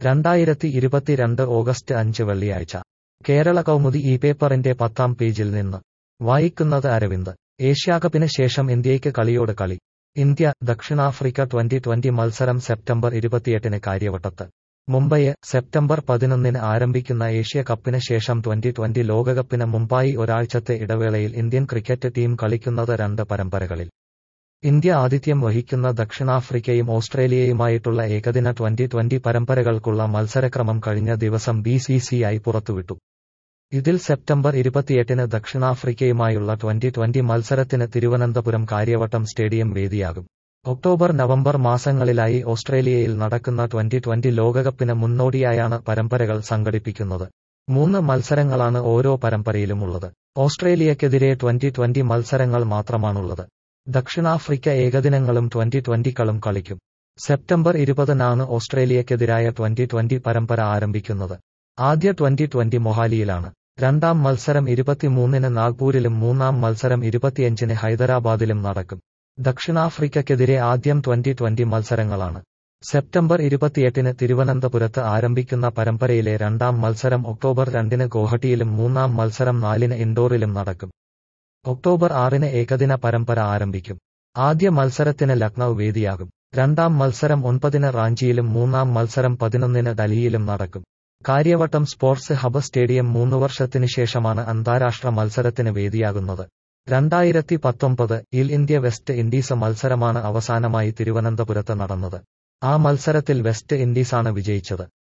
രണ്ടായിരത്തി ഇരുപത്തിരണ്ട് ഓഗസ്റ്റ് അഞ്ച് വെള്ളിയാഴ്ച കേരള കൗമുദി ഈ പേപ്പറിന്റെ പത്താം പേജിൽ നിന്ന് വായിക്കുന്നത് അരവിന്ദ് ഏഷ്യാകപ്പിന് ശേഷം ഇന്ത്യയ്ക്ക് കളിയോട് കളി ഇന്ത്യ ദക്ഷിണാഫ്രിക്ക ട്വന്റി ട്വന്റി മത്സരം സെപ്റ്റംബർ ഇരുപത്തിയെട്ടിന് കാര്യവട്ടത്ത് മുംബൈ സെപ്റ്റംബർ പതിനൊന്നിന് ആരംഭിക്കുന്ന ഏഷ്യ കപ്പിന് ശേഷം ട്വന്റി ട്വന്റി ലോകകപ്പിന് മുമ്പായി ഒരാഴ്ചത്തെ ഇടവേളയിൽ ഇന്ത്യൻ ക്രിക്കറ്റ് ടീം കളിക്കുന്നത് രണ്ട് പരമ്പരകളിൽ ഇന്ത്യ ആതിഥ്യം വഹിക്കുന്ന ദക്ഷിണാഫ്രിക്കയും ഓസ്ട്രേലിയയുമായിട്ടുള്ള ഏകദിന ട്വന്റി ട്വന്റി പരമ്പരകൾക്കുള്ള മത്സരക്രമം കഴിഞ്ഞ ദിവസം ബി സി സി ഐ പുറത്തുവിട്ടു ഇതിൽ സെപ്റ്റംബർ ഇരുപത്തിയെട്ടിന് ദക്ഷിണാഫ്രിക്കയുമായുള്ള ട്വന്റി ട്വന്റി മത്സരത്തിന് തിരുവനന്തപുരം കാര്യവട്ടം സ്റ്റേഡിയം വേദിയാകും ഒക്ടോബർ നവംബർ മാസങ്ങളിലായി ഓസ്ട്രേലിയയിൽ നടക്കുന്ന ട്വന്റി ട്വന്റി ലോകകപ്പിന് മുന്നോടിയായാണ് പരമ്പരകൾ സംഘടിപ്പിക്കുന്നത് മൂന്ന് മത്സരങ്ങളാണ് ഓരോ പരമ്പരയിലുമുള്ളത് ഓസ്ട്രേലിയക്കെതിരെ ട്വന്റി ട്വന്റി മത്സരങ്ങൾ മാത്രമാണുള്ളത് ദക്ഷിണാഫ്രിക്ക ഏകദിനങ്ങളും ട്വന്റി ട്വന്റികളും കളിക്കും സെപ്റ്റംബർ ഇരുപതിനാണ് ഓസ്ട്രേലിയക്കെതിരായ ട്വന്റി ട്വന്റി പരമ്പര ആരംഭിക്കുന്നത് ആദ്യ ട്വന്റി ട്വന്റി മൊഹാലിയിലാണ് രണ്ടാം മത്സരം ഇരുപത്തിമൂന്നിന് നാഗ്പൂരിലും മൂന്നാം മത്സരം ഇരുപത്തിയഞ്ചിന് ഹൈദരാബാദിലും നടക്കും ദക്ഷിണാഫ്രിക്കയ്ക്കെതിരെ ആദ്യം ട്വന്റി ട്വന്റി മത്സരങ്ങളാണ് സെപ്റ്റംബർ ഇരുപത്തിയെട്ടിന് തിരുവനന്തപുരത്ത് ആരംഭിക്കുന്ന പരമ്പരയിലെ രണ്ടാം മത്സരം ഒക്ടോബർ രണ്ടിന് ഗോഹട്ടിയിലും മൂന്നാം മത്സരം നാലിന് ഇൻഡോറിലും നടക്കും ഒക്ടോബർ ആറിന് ഏകദിന പരമ്പര ആരംഭിക്കും ആദ്യ മത്സരത്തിന് ലക്നൌ വേദിയാകും രണ്ടാം മത്സരം ഒൻപതിന് റാഞ്ചിയിലും മൂന്നാം മത്സരം പതിനൊന്നിന് ഡൽഹിയിലും നടക്കും കാര്യവട്ടം സ്പോർട്സ് ഹബ് സ്റ്റേഡിയം മൂന്നു വർഷത്തിനു ശേഷമാണ് അന്താരാഷ്ട്ര മത്സരത്തിന് വേദിയാകുന്നത് രണ്ടായിരത്തി പത്തൊമ്പത് ഇൽ ഇന്ത്യ വെസ്റ്റ് ഇൻഡീസ് മത്സരമാണ് അവസാനമായി തിരുവനന്തപുരത്ത് നടന്നത് ആ മത്സരത്തിൽ വെസ്റ്റ് ഇൻഡീസാണ് വിജയിച്ചത്